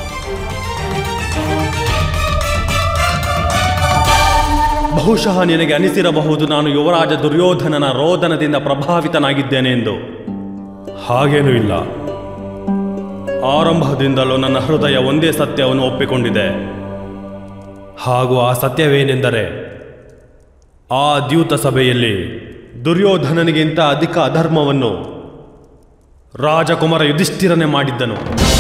ಬಹುಶಃ ನಿನಗೆ ಅನಿಸಿರಬಹುದು ನಾನು ಯುವರಾಜ ದುರ್ಯೋಧನನ ರೋದನದಿಂದ ಪ್ರಭಾವಿತನಾಗಿದ್ದೇನೆ ಎಂದು ಹಾಗೇನೂ ಇಲ್ಲ ಆರಂಭದಿಂದಲೂ ನನ್ನ ಹೃದಯ ಒಂದೇ ಸತ್ಯವನ್ನು ಒಪ್ಪಿಕೊಂಡಿದೆ ಹಾಗೂ ಆ ಸತ್ಯವೇನೆಂದರೆ ಆ ದ್ಯೂತ ಸಭೆಯಲ್ಲಿ ದುರ್ಯೋಧನನಿಗಿಂತ ಅಧಿಕ ಅಧರ್ಮವನ್ನು ರಾಜಕುಮಾರ ಯುಧಿಷ್ಠಿರನೆ ಮಾಡಿದ್ದನು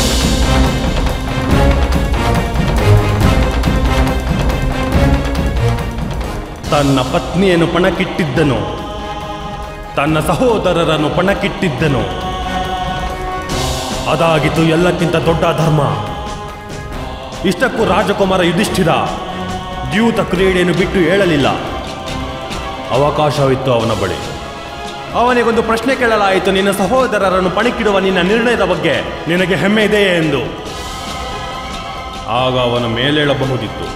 ತನ್ನ ಪತ್ನಿಯನ್ನು ಪಣಕ್ಕಿಟ್ಟಿದ್ದನು ತನ್ನ ಸಹೋದರರನ್ನು ಪಣಕ್ಕಿಟ್ಟಿದ್ದನು ಅದಾಗಿತ್ತು ಎಲ್ಲಕ್ಕಿಂತ ದೊಡ್ಡ ಧರ್ಮ ಇಷ್ಟಕ್ಕೂ ರಾಜಕುಮಾರ ಯುಧಿಷ್ಠಿರ ದ್ಯೂತ ಕ್ರೀಡೆಯನ್ನು ಬಿಟ್ಟು ಹೇಳಲಿಲ್ಲ ಅವಕಾಶವಿತ್ತು ಅವನ ಬಳಿ ಅವನಿಗೊಂದು ಪ್ರಶ್ನೆ ಕೇಳಲಾಯಿತು ನಿನ್ನ ಸಹೋದರರನ್ನು ಪಣಿಕಿಡುವ ನಿನ್ನ ನಿರ್ಣಯದ ಬಗ್ಗೆ ನಿನಗೆ ಹೆಮ್ಮೆ ಇದೆಯೇ ಎಂದು ಆಗ ಅವನು ಮೇಲೇಳಬಹುದಿತ್ತು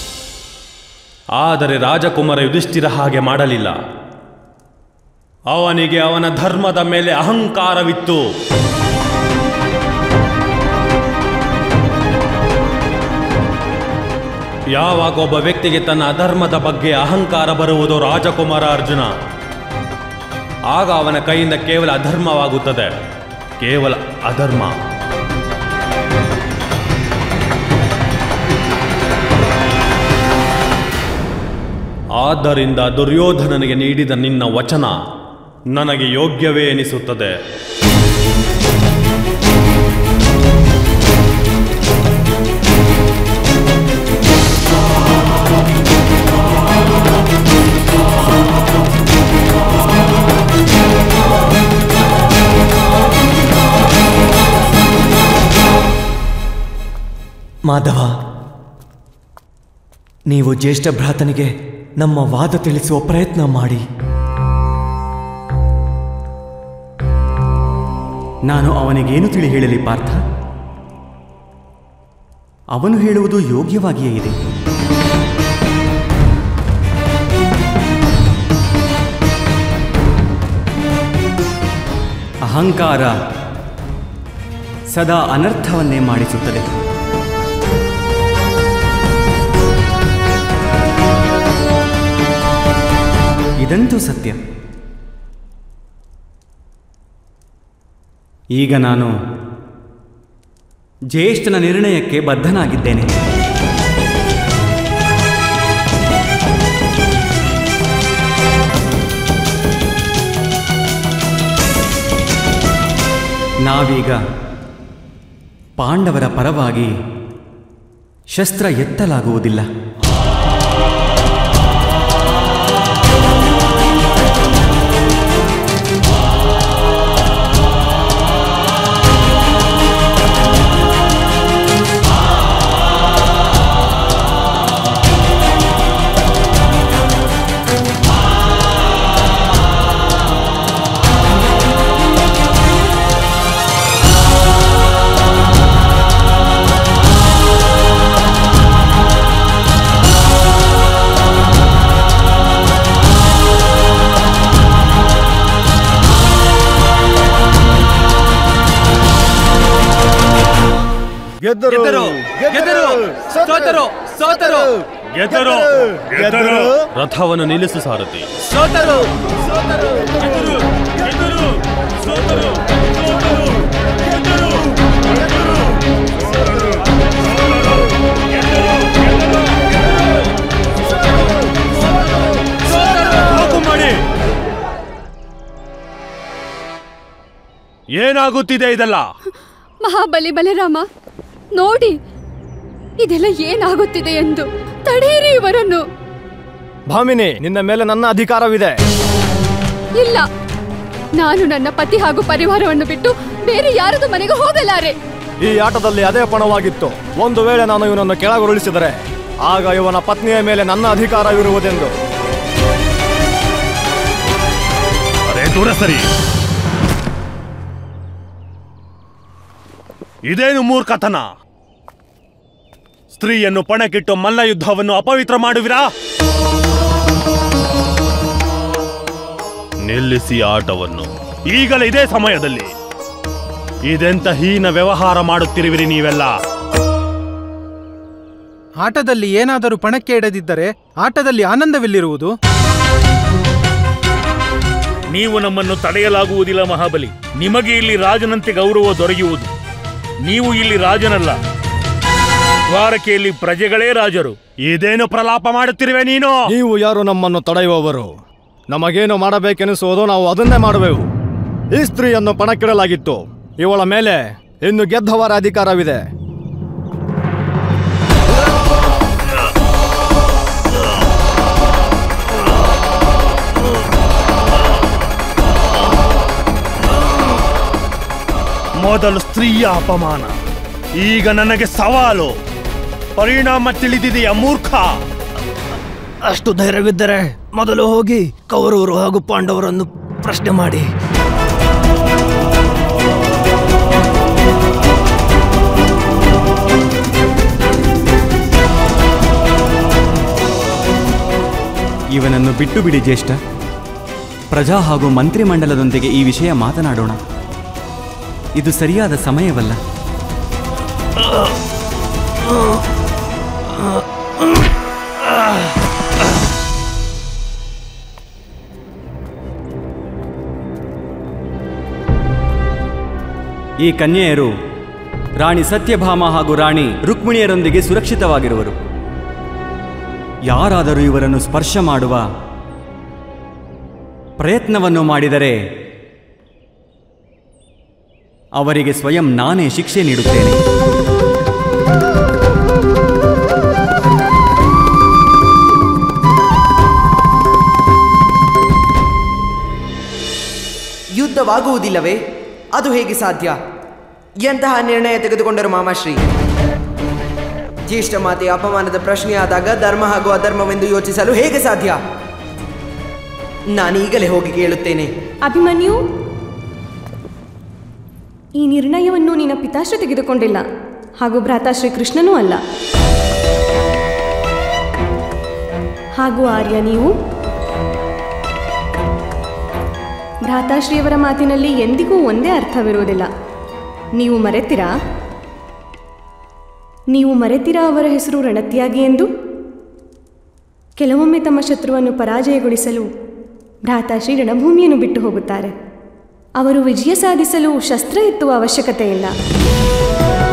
ಆದರೆ ರಾಜಕುಮಾರ ಯುಧಿಷ್ಠಿರ ಹಾಗೆ ಮಾಡಲಿಲ್ಲ ಅವನಿಗೆ ಅವನ ಧರ್ಮದ ಮೇಲೆ ಅಹಂಕಾರವಿತ್ತು ಯಾವಾಗ ಒಬ್ಬ ವ್ಯಕ್ತಿಗೆ ತನ್ನ ಅಧರ್ಮದ ಬಗ್ಗೆ ಅಹಂಕಾರ ಬರುವುದು ರಾಜಕುಮಾರ ಅರ್ಜುನ ಆಗ ಅವನ ಕೈಯಿಂದ ಕೇವಲ ಅಧರ್ಮವಾಗುತ್ತದೆ ಕೇವಲ ಅಧರ್ಮ ಆದ್ದರಿಂದ ದುರ್ಯೋಧನನಿಗೆ ನೀಡಿದ ನಿನ್ನ ವಚನ ನನಗೆ ಯೋಗ್ಯವೇ ಎನಿಸುತ್ತದೆ ಮಾಧವ ನೀವು ಜ್ಯೇಷ್ಠ ಭ್ರಾತನಿಗೆ ನಮ್ಮ ವಾದ ತಿಳಿಸುವ ಪ್ರಯತ್ನ ಮಾಡಿ ನಾನು ಅವನಿಗೇನು ತಿಳಿ ಹೇಳಲಿ ಪಾರ್ಥ ಅವನು ಹೇಳುವುದು ಯೋಗ್ಯವಾಗಿಯೇ ಇದೆ ಅಹಂಕಾರ ಸದಾ ಅನರ್ಥವನ್ನೇ ಮಾಡಿಸುತ್ತದೆ ಇದಂತೂ ಸತ್ಯ ಈಗ ನಾನು ಜ್ಯೇಷ್ಠನ ನಿರ್ಣಯಕ್ಕೆ ಬದ್ಧನಾಗಿದ್ದೇನೆ ನಾವೀಗ ಪಾಂಡವರ ಪರವಾಗಿ ಶಸ್ತ್ರ ಎತ್ತಲಾಗುವುದಿಲ್ಲ ಗೆದ್ದರು ಗೆದ್ದರು ಸೋತರು ಸೋತರು ಗೆದ್ದರು ಗೆದ್ದರು ರಥವನ್ನು ನಿಲ್ಲಿಸು ಸಾರಥಿ ಸೋತರು ಸಾಕು ಮಾಡಿ ಏನಾಗುತ್ತಿದೆ ಇದೆಲ್ಲ ಮಹಾಬಲಿ ಬಲರಾಮ ನೋಡಿ ಇದೆಲ್ಲ ಏನಾಗುತ್ತಿದೆ ಎಂದು ತಡೆಯಿರಿ ಇವರನ್ನು ಭಾಮಿನಿ ನಿನ್ನ ಮೇಲೆ ನನ್ನ ಅಧಿಕಾರವಿದೆ ಇಲ್ಲ ನಾನು ನನ್ನ ಪತಿ ಹಾಗೂ ಪರಿವಾರವನ್ನು ಬಿಟ್ಟು ಬೇರೆ ಯಾರದು ಮನೆಗೆ ಹೋಗಲಾರೆ ಈ ಆಟದಲ್ಲಿ ಅದೇ ಪಣವಾಗಿತ್ತು ಒಂದು ವೇಳೆ ನಾನು ಇವನನ್ನು ಕೆಳಗುರುಳಿಸಿದರೆ ಆಗ ಇವನ ಪತ್ನಿಯ ಮೇಲೆ ನನ್ನ ಅಧಿಕಾರವಿರುವುದೆಂದು ಅದೇ ದೂರ ಸರಿ ಇದೇನು ಮೂರ್ಖತನ ಸ್ತ್ರೀಯನ್ನು ಪಣಕ್ಕಿಟ್ಟು ಮಲ್ಲ ಯುದ್ಧವನ್ನು ಅಪವಿತ್ರ ಮಾಡುವಿರಾ ನಿಲ್ಲಿಸಿ ಆಟವನ್ನು ಈಗಲೇ ಇದೇ ಸಮಯದಲ್ಲಿ ಇದೆಂತ ಹೀನ ವ್ಯವಹಾರ ಮಾಡುತ್ತಿರುವಿರಿ ನೀವೆಲ್ಲ ಆಟದಲ್ಲಿ ಏನಾದರೂ ಪಣಕ್ಕೆ ಇಡದಿದ್ದರೆ ಆಟದಲ್ಲಿ ಆನಂದವಿಲ್ಲಿರುವುದು ನೀವು ನಮ್ಮನ್ನು ತಡೆಯಲಾಗುವುದಿಲ್ಲ ಮಹಾಬಲಿ ನಿಮಗೆ ಇಲ್ಲಿ ರಾಜನಂತೆ ಗೌರವ ದೊರೆಯುವುದು ನೀವು ಇಲ್ಲಿ ರಾಜನಲ್ಲ ದ್ವಾರಕೆಯಲ್ಲಿ ಪ್ರಜೆಗಳೇ ರಾಜರು ಇದೇನು ಪ್ರಲಾಪ ಮಾಡುತ್ತಿರುವೆ ನೀನು ನೀವು ಯಾರು ನಮ್ಮನ್ನು ತಡೆಯುವವರು ನಮಗೇನು ಮಾಡಬೇಕೆನಿಸುವುದೋ ನಾವು ಅದನ್ನೇ ಮಾಡುವೆವು ಈ ಸ್ತ್ರೀಯನ್ನು ಪಣಕ್ಕಿಡಲಾಗಿತ್ತು ಇವಳ ಮೇಲೆ ಇನ್ನು ಗೆದ್ದವರ ಅಧಿಕಾರವಿದೆ ಮೊದಲು ಸ್ತ್ರೀಯ ಅಪಮಾನ ಈಗ ನನಗೆ ಸವಾಲು ಪರಿಣಾಮ ತಿಳಿದಿದೆಯ ಮೂರ್ಖ ಅಷ್ಟು ಧೈರ್ಯವಿದ್ದರೆ ಮೊದಲು ಹೋಗಿ ಕೌರವರು ಹಾಗೂ ಪಾಂಡವರನ್ನು ಪ್ರಶ್ನೆ ಮಾಡಿ ಇವನನ್ನು ಬಿಟ್ಟು ಬಿಡಿ ಜ್ಯೇಷ್ಠ ಪ್ರಜಾ ಹಾಗೂ ಮಂತ್ರಿಮಂಡಲದೊಂದಿಗೆ ಈ ವಿಷಯ ಮಾತನಾಡೋಣ ಇದು ಸರಿಯಾದ ಸಮಯವಲ್ಲ ಈ ಕನ್ಯೆಯರು ರಾಣಿ ಸತ್ಯಭಾಮ ಹಾಗೂ ರಾಣಿ ರುಕ್ಮಿಣಿಯರೊಂದಿಗೆ ಸುರಕ್ಷಿತವಾಗಿರುವರು ಯಾರಾದರೂ ಇವರನ್ನು ಸ್ಪರ್ಶ ಮಾಡುವ ಪ್ರಯತ್ನವನ್ನು ಮಾಡಿದರೆ ಅವರಿಗೆ ಸ್ವಯಂ ನಾನೇ ಶಿಕ್ಷೆ ನೀಡುತ್ತೇನೆ ಯುದ್ಧವಾಗುವುದಿಲ್ಲವೇ ಅದು ಹೇಗೆ ಸಾಧ್ಯ ಎಂತಹ ನಿರ್ಣಯ ತೆಗೆದುಕೊಂಡರು ಮಾಮಾಶ್ರೀ ಜ್ಯೇಷ್ಠ ಮಾತೆಯ ಅಪಮಾನದ ಪ್ರಶ್ನೆಯಾದಾಗ ಧರ್ಮ ಹಾಗೂ ಅಧರ್ಮವೆಂದು ಯೋಚಿಸಲು ಹೇಗೆ ಸಾಧ್ಯ ನಾನೀಗಲೇ ಹೋಗಿ ಕೇಳುತ್ತೇನೆ ಅಭಿಮನ್ಯು ಈ ನಿರ್ಣಯವನ್ನು ನಿನ್ನ ಪಿತಾಶ್ರೀ ತೆಗೆದುಕೊಂಡಿಲ್ಲ ಹಾಗೂ ಭ್ರಾತಾಶ್ರೀ ಕೃಷ್ಣನೂ ಅಲ್ಲ ಹಾಗೂ ಆರ್ಯ ನೀವು ಭ್ರಾತಾಶ್ರೀಯವರ ಮಾತಿನಲ್ಲಿ ಎಂದಿಗೂ ಒಂದೇ ಅರ್ಥವಿರುವುದಿಲ್ಲ ನೀವು ಮರೆತಿರಾ ನೀವು ಮರೆತಿರಾ ಅವರ ಹೆಸರು ರಣತಿಯಾಗಿ ಎಂದು ಕೆಲವೊಮ್ಮೆ ತಮ್ಮ ಶತ್ರುವನ್ನು ಪರಾಜಯಗೊಳಿಸಲು ಭ್ರಾತಾಶ್ರೀ ರಣಭೂಮಿಯನ್ನು ಬಿಟ್ಟು ಹೋಗುತ್ತಾರೆ ಅವರು ವಿಜಯ ಸಾಧಿಸಲು ಶಸ್ತ್ರ ಎತ್ತುವ ಅವಶ್ಯಕತೆ ಇಲ್ಲ